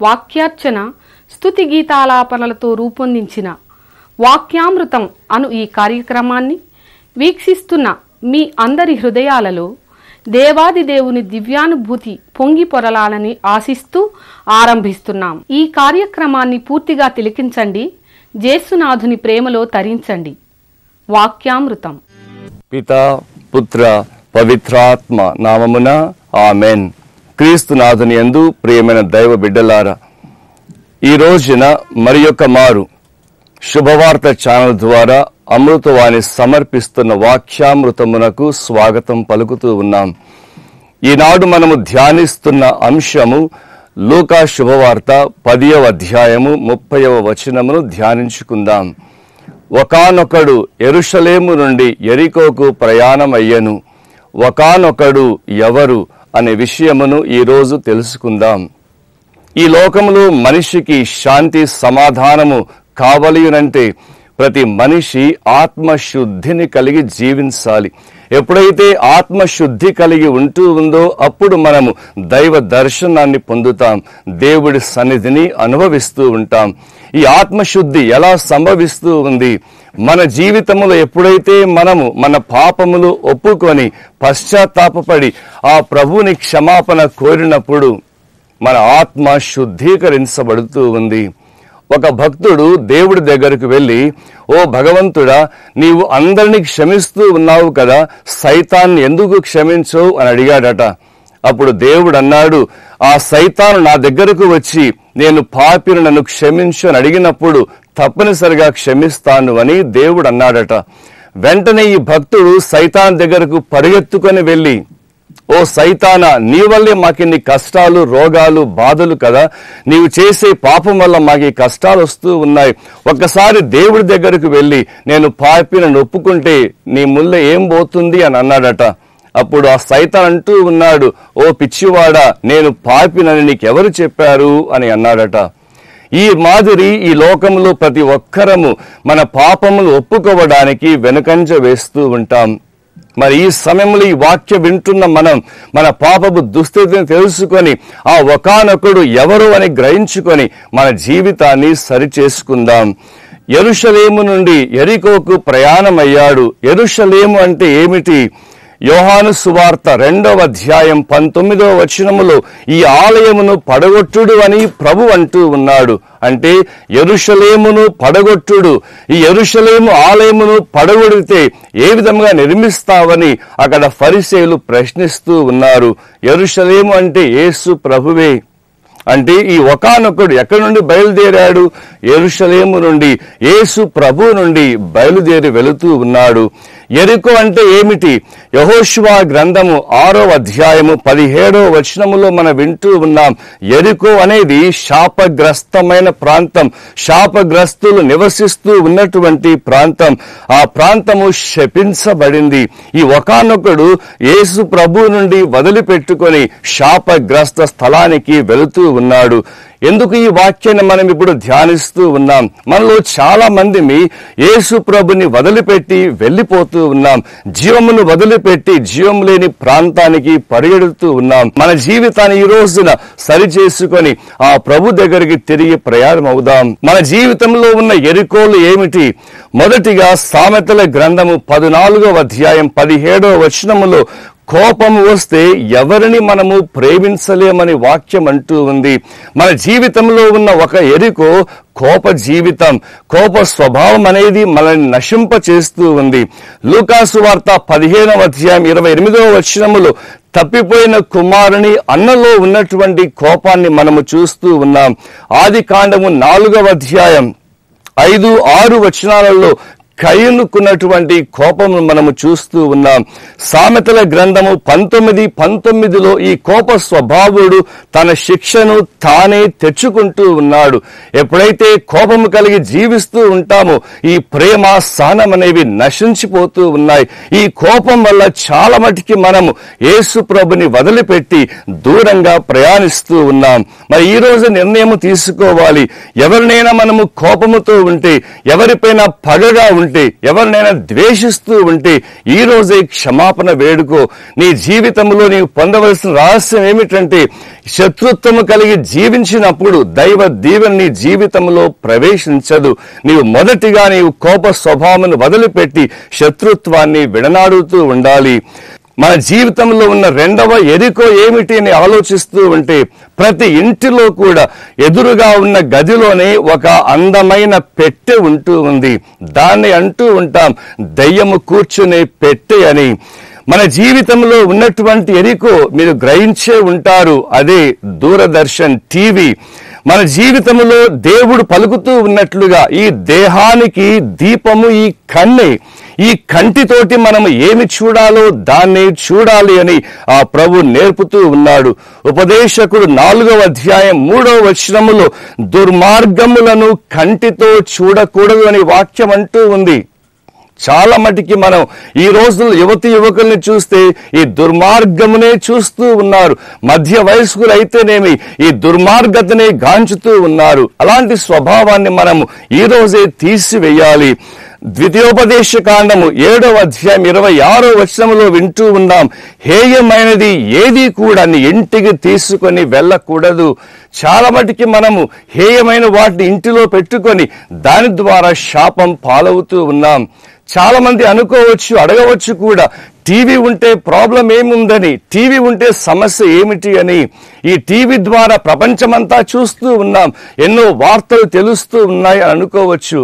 వాక్యార్చన స్తుతి గీతాలాపనలతో రూపొందించిన వాక్యామృతం అను ఈ కార్యక్రమాన్ని వీక్షిస్తున్న మీ అందరి హృదయాలలో దేవాది దేవుని దివ్యానుభూతి పొంగి పొరలాలని ఆశిస్తూ ఆరంభిస్తున్నాం ఈ కార్యక్రమాన్ని పూర్తిగా తిలకించండి జేసునాథుని ప్రేమలో తరించండి వాక్యామృతం పిత పుత్ర పవిత్రాత్మ నామమున ఆమెన్ క్రీస్తునాథుని యందు ప్రియమైన దైవ బిడ్డలారా ఈ రోజున మరి యొక్క మారు శుభవార్త ఛానల్ ద్వారా అమృతవాణి సమర్పిస్తున్న వాక్యామృతమునకు స్వాగతం పలుకుతూ ఉన్నాం ఈనాడు మనము ధ్యానిస్తున్న అంశము లూకా శుభవార్త పదియవ అధ్యాయము ముప్పైవ వచనమును ధ్యానించుకుందాం ఒకానొకడు ఎరుషలేము నుండి ఎరికోకు ప్రయాణమయ్యను ఒకానొకడు ఎవరు అనే విషయమును ఈరోజు తెలుసుకుందాం ఈ లోకములో మనిషికి శాంతి సమాధానము కావలియునంటే ప్రతి మనిషి ఆత్మశుద్ధిని కలిగి జీవించాలి ఎప్పుడైతే ఆత్మశుద్ధి కలిగి ఉంటూ ఉందో అప్పుడు మనము దైవ దర్శనాన్ని పొందుతాం దేవుడి సన్నిధిని అనుభవిస్తూ ఉంటాం ఈ ఆత్మశుద్ధి ఎలా సంభవిస్తూ ఉంది మన జీవితంలో ఎప్పుడైతే మనము మన పాపములు ఒప్పుకొని పశ్చాత్తాపపడి ఆ ప్రభుని క్షమాపణ కోరినప్పుడు మన ఆత్మ శుద్ధీకరించబడుతూ ఉంది ఒక భక్తుడు దేవుడి దగ్గరకు వెళ్ళి ఓ భగవంతుడా నీవు అందరినీ క్షమిస్తూ ఉన్నావు కదా సైతాన్ని ఎందుకు క్షమించవు అని అడిగాడట అప్పుడు దేవుడు అన్నాడు ఆ సైతాను నా దగ్గరకు వచ్చి నేను పాపిని నన్ను క్షమించు అని అడిగినప్పుడు తప్పనిసరిగా క్షమిస్తాను అని దేవుడు అన్నాడట వెంటనే ఈ భక్తుడు సైతాన్ దగ్గరకు పరిగెత్తుకొని వెళ్ళి ఓ సైతాన నీ వల్లే మాకిన్ని కష్టాలు రోగాలు బాధలు కదా నీవు చేసే పాపం వల్ల మాకు ఈ కష్టాలు వస్తూ ఉన్నాయి ఒక్కసారి దేవుడి దగ్గరకు వెళ్ళి నేను పాపిని ఒప్పుకుంటే నీ ముల్ల ఏం పోతుంది అని అన్నాడట అప్పుడు ఆ సైతాన్ అంటూ ఉన్నాడు ఓ పిచ్చివాడా నేను పాపినని నీకెవరు చెప్పారు అని అన్నాడట ఈ మాదిరి ఈ లోకంలో ప్రతి ఒక్కరము మన పాపములు ఒప్పుకోవడానికి వెనుకంజ వేస్తూ ఉంటాం మరి ఈ సమయంలో ఈ వాక్య వింటున్న మనం మన పాపపు దుస్థితిని తెలుసుకొని ఆ ఒకానొకడు ఎవరు అని గ్రహించుకొని మన జీవితాన్ని సరిచేసుకుందాం ఎరుషలేము నుండి ఎరికోకు ప్రయాణమయ్యాడు ఎరుషలేము అంటే ఏమిటి యోహాను సువార్త రెండవ అధ్యాయం పంతొమ్మిదవ వచనములో ఈ ఆలయమును పడగొట్టుడు అని ప్రభు అంటూ ఉన్నాడు అంటే ఎరుషలేమును పడగొట్టుడు ఈ ఎరుషలేము ఆలయమును పడగొడితే ఏ విధంగా నిర్మిస్తావని అక్కడ ఫరిసేలు ప్రశ్నిస్తూ ఉన్నారు ఎరుషలేము అంటే యేసు ప్రభువే అంటే ఈ ఒకానొకడు ఎక్కడి నుండి బయలుదేరాడు ఎరుషలేము నుండి యేసు ప్రభు నుండి బయలుదేరి వెళుతూ ఉన్నాడు ఎరుకు అంటే ఏమిటి యహోశివా గ్రంథము ఆరో అధ్యాయము పదిహేడో వచనములో మనం వింటూ ఉన్నాం ఎరుకు అనేది శాపగ్రస్తమైన ప్రాంతం శాపగ్రస్తులు నివసిస్తూ ఉన్నటువంటి ప్రాంతం ఆ ప్రాంతము శపించబడింది ఈ ఒకానొకడు యేసు ప్రభు నుండి వదిలిపెట్టుకొని శాపగ్రస్త స్థలానికి వెళుతూ ఉన్నాడు ఎందుకు ఈ వాక్యాన్ని మనం ఇప్పుడు ధ్యానిస్తూ ఉన్నాం మనలో చాలా మంది యేసు ప్రభుని వదిలిపెట్టి వెళ్ళిపోతూ ఉన్నాం జీవమును వదిలిపెట్టి జీవం లేని ప్రాంతానికి పరిగెడుతూ ఉన్నాం మన జీవితాన్ని ఈ రోజున సరి చేసుకొని ఆ ప్రభు దగ్గరికి తిరిగి ప్రయాణం అవుదాం మన జీవితంలో ఉన్న ఎరుకోలు ఏమిటి మొదటిగా సామెతల గ్రంథము పద్నాలుగవ అధ్యాయం పదిహేడవ వచనములో కోపం వస్తే ఎవరిని మనము ప్రేమించలేమని వాక్యం అంటూ ఉంది మన జీవితంలో ఉన్న ఒక ఎరుకు కోప జీవితం కోప స్వభావం అనేది మనల్ని నశింప చేస్తూ ఉంది లూకాసు వార్త పదిహేనవ అధ్యాయం ఇరవై ఎనిమిదవ వచనములు తప్పిపోయిన కుమారుని అన్నలో ఉన్నటువంటి కోపాన్ని మనము చూస్తూ ఉన్నాం ఆది కాండము నాలుగవ అధ్యాయం ఐదు ఆరు వచనాలలో కయ్యనుకున్నటువంటి కోపము మనము చూస్తూ ఉన్నాం సామెతల గ్రంథము పంతొమ్మిది పంతొమ్మిదిలో ఈ కోప స్వభావుడు తన శిక్షను తానే తెచ్చుకుంటూ ఉన్నాడు ఎప్పుడైతే కోపము కలిగి జీవిస్తూ ఉంటామో ఈ ప్రేమ సహనం అనేవి నశించిపోతూ ఉన్నాయి ఈ కోపం వల్ల చాలా మటుకి మనము యేసు ప్రభుని వదిలిపెట్టి దూరంగా ప్రయాణిస్తూ ఉన్నాం మరి ఈ రోజు నిర్ణయం తీసుకోవాలి ఎవరినైనా మనము కోపముతో ఉంటే ఎవరిపైన పగగా ఉంటే ఉంటే ఎవరినైనా ద్వేషిస్తూ ఉంటే ఈ రోజే క్షమాపణ వేడుకో నీ జీవితంలో నీవు పొందవలసిన రహస్యం ఏమిటంటే శత్రుత్వము కలిగి జీవించినప్పుడు దైవ దీవెన నీ జీవితంలో ప్రవేశించదు నీవు మొదటిగా నీవు కోప స్వభావమును వదిలిపెట్టి శత్రుత్వాన్ని విడనాడుతూ ఉండాలి మన జీవితంలో ఉన్న రెండవ ఎరికో ఏమిటి అని ఆలోచిస్తూ ఉంటే ప్రతి ఇంటిలో కూడా ఎదురుగా ఉన్న గదిలోనే ఒక అందమైన పెట్టె ఉంటూ ఉంది దాన్ని అంటూ ఉంటాం దయ్యము కూర్చునే పెట్టె అని మన జీవితంలో ఉన్నటువంటి ఎరికో మీరు గ్రహించే ఉంటారు అదే దూరదర్శన్ టీవీ మన జీవితంలో దేవుడు పలుకుతూ ఉన్నట్లుగా ఈ దేహానికి దీపము ఈ కన్నే ఈ కంటితోటి మనం ఏమి చూడాలో దాన్ని చూడాలి అని ఆ ప్రభు నేర్పుతూ ఉన్నాడు ఉపదేశకుడు నాలుగవ అధ్యాయం మూడవ వచనములో దుర్మార్గములను కంటితో చూడకూడదు అని వాక్యం అంటూ ఉంది చాలా మటుకి మనం ఈ రోజుల్లో యువతి యువకుల్ని చూస్తే ఈ దుర్మార్గమునే చూస్తూ ఉన్నారు మధ్య వయస్కులు అయితేనేమి ఈ దుర్మార్గతనే గాంచుతూ ఉన్నారు అలాంటి స్వభావాన్ని మనము ఈ రోజే తీసివేయాలి ద్వితీయోపదేశ కాండము ఏడవ అధ్యాయం ఇరవై ఆరో వచనంలో వింటూ ఉన్నాం హేయమైనది ఏది కూడా నీ ఇంటికి తీసుకొని వెళ్ళకూడదు చాలా మటుకి మనము హేయమైన వాటిని ఇంటిలో పెట్టుకొని దాని ద్వారా శాపం పాలవుతూ ఉన్నాం చాలా మంది అనుకోవచ్చు అడగవచ్చు కూడా టీవీ ఉంటే ప్రాబ్లం ఏముందని టీవీ ఉంటే సమస్య ఏమిటి అని ఈ టీవీ ద్వారా ప్రపంచమంతా చూస్తూ ఉన్నాం ఎన్నో వార్తలు తెలుస్తూ ఉన్నాయి అని అనుకోవచ్చు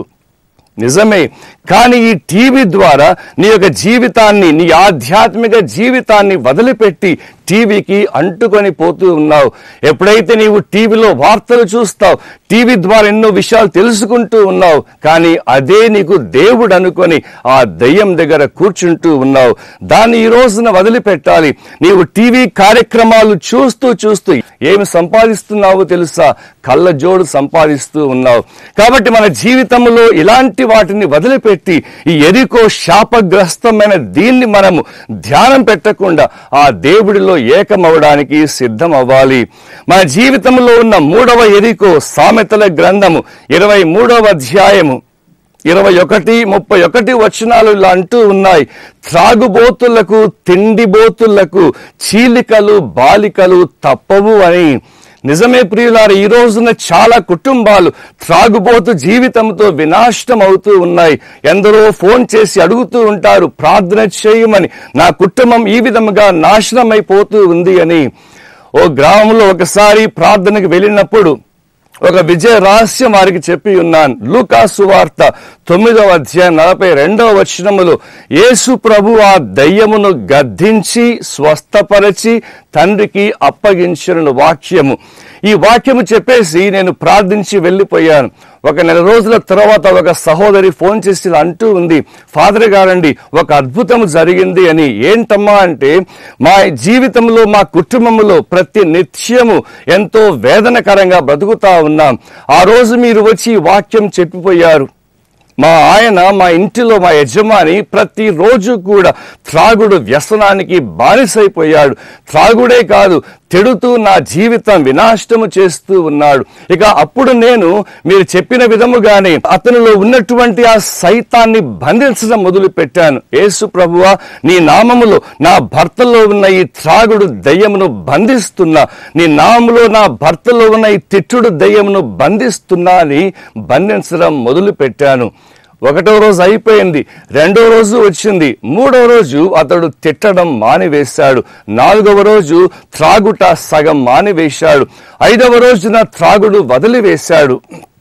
నిజమే కానీ ఈ టీవీ ద్వారా నీ యొక్క జీవితాన్ని నీ ఆధ్యాత్మిక జీవితాన్ని వదిలిపెట్టి టీవీకి అంటుకొని పోతూ ఉన్నావు ఎప్పుడైతే నీవు టీవీలో వార్తలు చూస్తావు టీవీ ద్వారా ఎన్నో విషయాలు తెలుసుకుంటూ ఉన్నావు కానీ అదే నీకు దేవుడు అనుకొని ఆ దయ్యం దగ్గర కూర్చుంటూ ఉన్నావు దాన్ని ఈ రోజున వదిలిపెట్టాలి నీవు టీవీ కార్యక్రమాలు చూస్తూ చూస్తూ ఏమి సంపాదిస్తున్నావో తెలుసా కళ్ళ జోడు సంపాదిస్తూ ఉన్నావు కాబట్టి మన జీవితంలో ఇలాంటి వాటిని వదిలిపెట్టి ఈ ఎరికో శాపగ్రస్తమైన దీన్ని మనము ధ్యానం పెట్టకుండా ఆ దేవుడిలో ఏకమవడానికి సిద్ధం అవ్వాలి మన జీవితంలో ఉన్న మూడవ ఎరికో సామెతల గ్రంథము ఇరవై మూడవ అధ్యాయము ఇరవై ఒకటి ముప్పై ఒకటి వచనాలు ఇలా అంటూ ఉన్నాయి త్రాగుబోతులకు తిండిబోతులకు చీలికలు బాలికలు తప్పవు అని నిజమే ప్రియులారు ఈ రోజున చాలా కుటుంబాలు త్రాగుబోతు జీవితంతో వినాశనం అవుతూ ఉన్నాయి ఎందరో ఫోన్ చేసి అడుగుతూ ఉంటారు ప్రార్థన చేయమని నా కుటుంబం ఈ విధముగా నాశనం అయిపోతూ ఉంది అని ఓ గ్రామంలో ఒకసారి ప్రార్థనకు వెళ్ళినప్పుడు ఒక విజయ రహస్యం వారికి చెప్పి ఉన్నాను లూకా సువార్త తొమ్మిదవ అధ్యాయం నలభై రెండవ వచనములో యేసు ప్రభు ఆ దయ్యమును గద్దించి స్వస్థపరచి తండ్రికి అప్పగించిన వాక్యము ఈ వాక్యము చెప్పేసి నేను ప్రార్థించి వెళ్ళిపోయాను ఒక నెల రోజుల తర్వాత ఒక సహోదరి ఫోన్ చేసి ఇలా అంటూ ఉంది ఫాదర్ గారండి ఒక అద్భుతం జరిగింది అని ఏంటమ్మా అంటే మా జీవితంలో మా కుటుంబంలో ప్రతి నిత్యము ఎంతో వేదనకరంగా బ్రతుకుతా ఉన్నాం ఆ రోజు మీరు వచ్చి ఈ వాక్యం చెప్పిపోయారు మా ఆయన మా ఇంటిలో మా యజమాని ప్రతిరోజు కూడా త్రాగుడు వ్యసనానికి బానిసైపోయాడు త్రాగుడే కాదు తెడుతూ నా జీవితం వినాశనము చేస్తూ ఉన్నాడు ఇక అప్పుడు నేను మీరు చెప్పిన విధముగానే అతనిలో ఉన్నటువంటి ఆ సైతాన్ని బంధించడం మొదలు పెట్టాను యేసు ప్రభువా నీ నామములో నా భర్తలో ఉన్న ఈ త్రాగుడు దయ్యమును బంధిస్తున్నా నీ నామములో నా భర్తలో ఉన్న ఈ తిట్టుడు దయ్యమును బంధిస్తున్నా అని బంధించడం మొదలు పెట్టాను ఒకటో రోజు అయిపోయింది రెండో రోజు వచ్చింది మూడో రోజు అతడు తిట్టడం మానివేశాడు నాలుగవ రోజు త్రాగుట సగం మానివేశాడు ఐదవ రోజున త్రాగుడు వదిలివేశాడు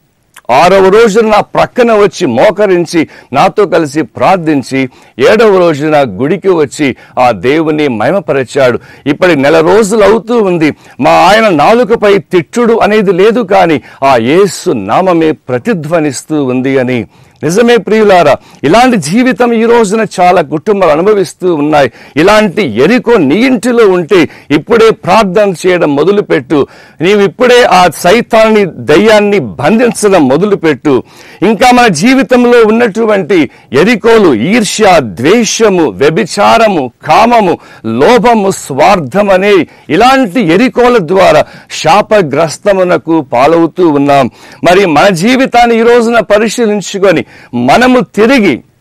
ఆరవ రోజున నా ప్రక్కన వచ్చి మోకరించి నాతో కలిసి ప్రార్థించి ఏడవ రోజున గుడికి వచ్చి ఆ దేవుని మహిమపరిచాడు ఇప్పటి నెల రోజులు అవుతూ ఉంది మా ఆయన నాలుకపై తిట్టుడు అనేది లేదు కానీ ఆ యేసు నామమే ప్రతిధ్వనిస్తూ ఉంది అని నిజమే ప్రియులారా ఇలాంటి జీవితం ఈ రోజున చాలా కుటుంబాలు అనుభవిస్తూ ఉన్నాయి ఇలాంటి ఎరికో నీ ఇంటిలో ఉంటే ఇప్పుడే ప్రార్థన చేయడం మొదలుపెట్టు నీవు ఇప్పుడే ఆ సైతాన్ని దయ్యాన్ని బంధించడం మొదలుపెట్టు ఇంకా మన జీవితంలో ఉన్నటువంటి ఎరికోలు ఈర్ష్య ద్వేషము వ్యభిచారము కామము లోభము స్వార్థం అనే ఇలాంటి ఎరికోల ద్వారా శాపగ్రస్తమునకు పాలవుతూ ఉన్నాం మరి మన జీవితాన్ని ఈ రోజున పరిశీలించుకొని మనము తిరిగి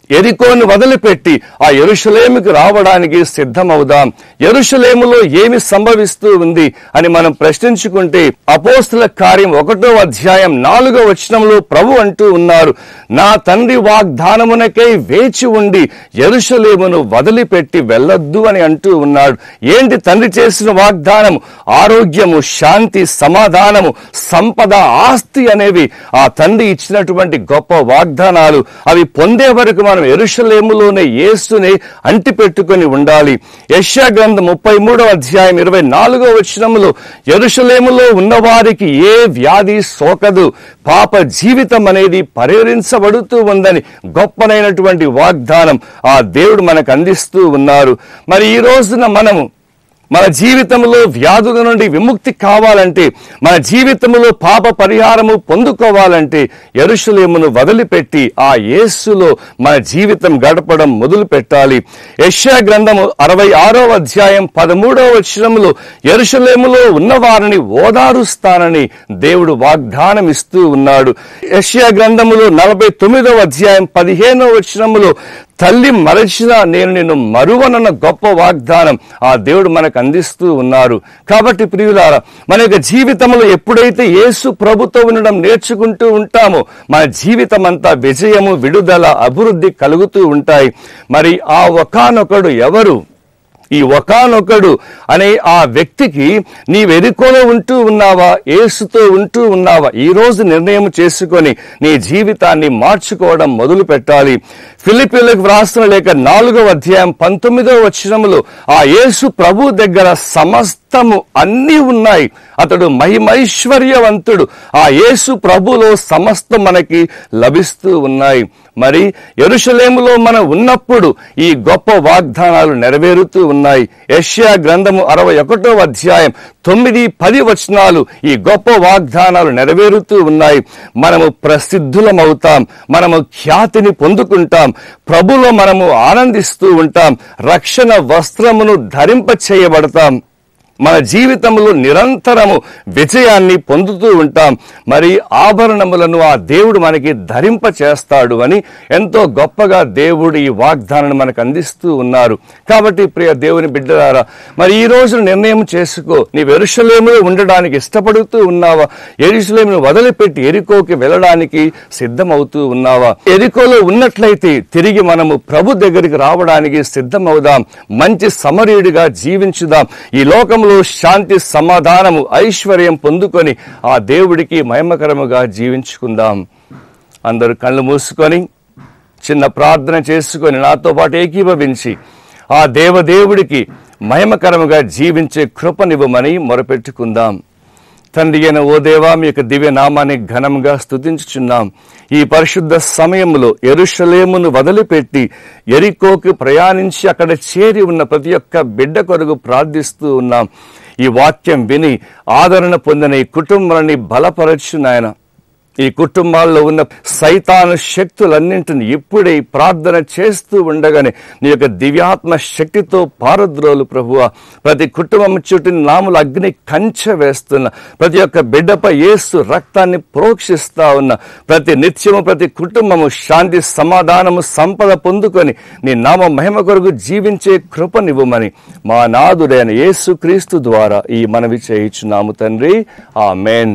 ఎరికోను వదిలిపెట్టి ఆ ఎరుషలేముకి రావడానికి సిద్ధమవుదాం ఎరుషలేములో ఏమి సంభవిస్తూ ఉంది అని మనం ప్రశ్నించుకుంటే అపోస్తుల కార్యం ఒకటో అధ్యాయం నాలుగో వచనంలో ప్రభు అంటూ ఉన్నారు నా తండ్రి వాగ్దానమునకై వేచి ఉండి ఎరుషలేమును వదిలిపెట్టి వెళ్ళొద్దు అని అంటూ ఉన్నాడు ఏంటి తండ్రి చేసిన వాగ్దానం ఆరోగ్యము శాంతి సమాధానము సంపద ఆస్తి అనేవి ఆ తండ్రి ఇచ్చినటువంటి గొప్ప వాగ్దానాలు అవి పొందే వరకు మనం ఎరుషలేములోనే యేసుని అంటి పెట్టుకొని ఉండాలి యెషయా గ్రంథం ముప్పై మూడవ అధ్యాయం ఇరవై నాలుగో వచనంలో ఎరుషలేములో ఉన్నవారికి ఏ వ్యాధి సోకదు పాప జీవితం అనేది పరిహరించబడుతూ ఉందని గొప్పనైనటువంటి వాగ్దానం ఆ దేవుడు మనకు అందిస్తూ ఉన్నారు మరి ఈ రోజున మనము మన జీవితంలో వ్యాధుల నుండి విముక్తి కావాలంటే మన జీవితంలో పాప పరిహారము పొందుకోవాలంటే ఎరుషలేమును వదిలిపెట్టి ఆ యేసులో మన జీవితం గడపడం మొదలు పెట్టాలి యెషయా గ్రంథము అరవై ఆరో అధ్యాయం పదమూడవ వచనములో ఎరుషలేములో ఉన్నవారిని ఓదారుస్తానని దేవుడు వాగ్దానం ఇస్తూ ఉన్నాడు యెషయా గ్రంథములో నలభై తొమ్మిదవ అధ్యాయం పదిహేనవ వచనములో తల్లి మరచినా నేను నిన్ను మరువనన్న గొప్ప వాగ్దానం ఆ దేవుడు మనకు అందిస్తూ ఉన్నారు కాబట్టి ప్రియులారా మన యొక్క జీవితంలో ఎప్పుడైతే యేసు ప్రభుతో ఉండడం నేర్చుకుంటూ ఉంటామో మన జీవితం అంతా విజయము విడుదల అభివృద్ధి కలుగుతూ ఉంటాయి మరి ఆ ఒకానొకడు ఎవరు ఈ ఒకానొకడు అనే ఆ వ్యక్తికి నీ వెనుకోలో ఉంటూ ఉన్నావా ఏసుతో ఉంటూ ఉన్నావా ఈ రోజు నిర్ణయం చేసుకొని నీ జీవితాన్ని మార్చుకోవడం మొదలు పెట్టాలి ఫిలిపిలకు వ్రాసిన లేక నాలుగవ అధ్యాయం పంతొమ్మిదవ వచనములో ఆ యేసు ప్రభు దగ్గర సమస్తము అన్నీ ఉన్నాయి అతడు మహిమైశ్వర్యవంతుడు ఆ యేసు ప్రభులో సమస్తం మనకి లభిస్తూ ఉన్నాయి మరి ఎరుషలేములో మనం ఉన్నప్పుడు ఈ గొప్ప వాగ్దానాలు నెరవేరుతూ ఉన్నాయి యెషయా గ్రంథము అరవై ఒకటో అధ్యాయం తొమ్మిది పది వచనాలు ఈ గొప్ప వాగ్దానాలు నెరవేరుతూ ఉన్నాయి మనము ప్రసిద్ధులమవుతాం మనము ఖ్యాతిని పొందుకుంటాం ప్రభులో మనము ఆనందిస్తూ ఉంటాం రక్షణ వస్త్రమును ధరింప చేయబడతాం మన జీవితంలో నిరంతరము విజయాన్ని పొందుతూ ఉంటాం మరి ఆభరణములను ఆ దేవుడు మనకి ధరింప చేస్తాడు అని ఎంతో గొప్పగా దేవుడు ఈ వాగ్దానాన్ని మనకు అందిస్తూ ఉన్నారు కాబట్టి ప్రియ దేవుని బిడ్డలారా మరి ఈ రోజు నిర్ణయం చేసుకో నీ ఎరుషలేములో ఉండడానికి ఇష్టపడుతూ ఉన్నావా ఎరుషలేమును వదిలిపెట్టి ఎరికోకి వెళ్ళడానికి సిద్ధమవుతూ ఉన్నావా ఎరికోలో ఉన్నట్లయితే తిరిగి మనము ప్రభు దగ్గరికి రావడానికి సిద్ధమవుదాం మంచి సమరీయుడిగా జీవించుదాం ఈ లోకంలో శాంతి సమాధానము ఐశ్వర్యం పొందుకొని ఆ దేవుడికి మహిమకరముగా జీవించుకుందాం అందరూ కళ్ళు మూసుకొని చిన్న ప్రార్థన చేసుకొని నాతో పాటు ఏకీభవించి ఆ దేవదేవుడికి మహిమకరముగా జీవించే కృపనివ్వమని మొరపెట్టుకుందాం తండ్రి అయిన ఓ దేవా మీ యొక్క దివ్య నామాన్ని ఘనంగా స్తుతించుచున్నాం ఈ పరిశుద్ధ సమయంలో ఎరుషలేమును వదిలిపెట్టి ఎరికోకి ప్రయాణించి అక్కడ చేరి ఉన్న ప్రతి ఒక్క బిడ్డ కొరకు ప్రార్థిస్తూ ఉన్నాం ఈ వాక్యం విని ఆదరణ పొందిన ఈ కుటుంబాన్ని బలపరచు నాయన ఈ కుటుంబాల్లో ఉన్న సైతాను శక్తులన్నింటిని ఇప్పుడే ఈ ప్రార్థన చేస్తూ ఉండగానే నీ యొక్క దివ్యాత్మ శక్తితో పారద్రోలు ప్రభువ ప్రతి కుటుంబం చుట్టూ నాములు అగ్ని కంచె వేస్తున్న ప్రతి ఒక్క బిడ్డపై యేసు రక్తాన్ని ప్రోక్షిస్తా ఉన్న ప్రతి నిత్యము ప్రతి కుటుంబము శాంతి సమాధానము సంపద పొందుకొని నీ నామ మహిమ కొరకు జీవించే కృపనివ్వమని మా నాదుడైన యేసు క్రీస్తు ద్వారా ఈ మనవి చేయించున్నాము తండ్రి ఆ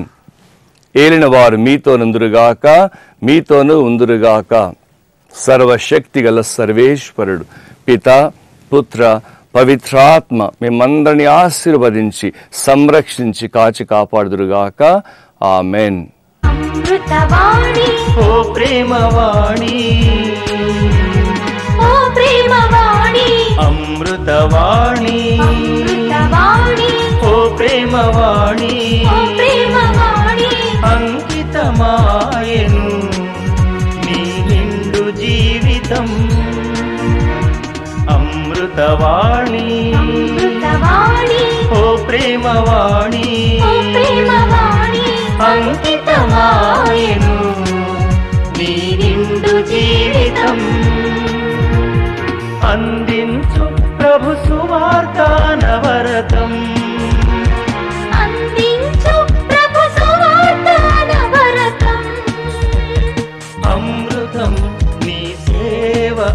ఏలిన వారు మీతో నుందురుగాక మీతోనూ ఉందురుగాక సర్వశక్తి గల సర్వేశ్వరుడు పిత పుత్ర పవిత్రాత్మ మిమ్మందరిని ఆశీర్వదించి సంరక్షించి కాచి కాపాడుదురుగాక ఆమెన్ అమృతవాణి ఓ ప్రేమవాణి ఓ ప్రేమవాణి అమృతవాణి అమృతవాణి ఓ ప్రేమవాణి ఓ ప్రేమవాణి అంకితమాయను నీ నిండు జీవితం అమృతవాణి అమృతవాణి ఓ ప్రేమవాణి ఓ ప్రేమవాణి అంకితమాయను నీ నిండు జీవితం అందించు ప్రభు సువార్త నవరతం అందించు ప్రభు సువార్త నవరతం అమృతం నీ సేవ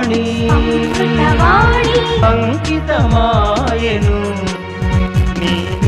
ప్రేమవాణి అమృతవాణి అంకితమాయను నీ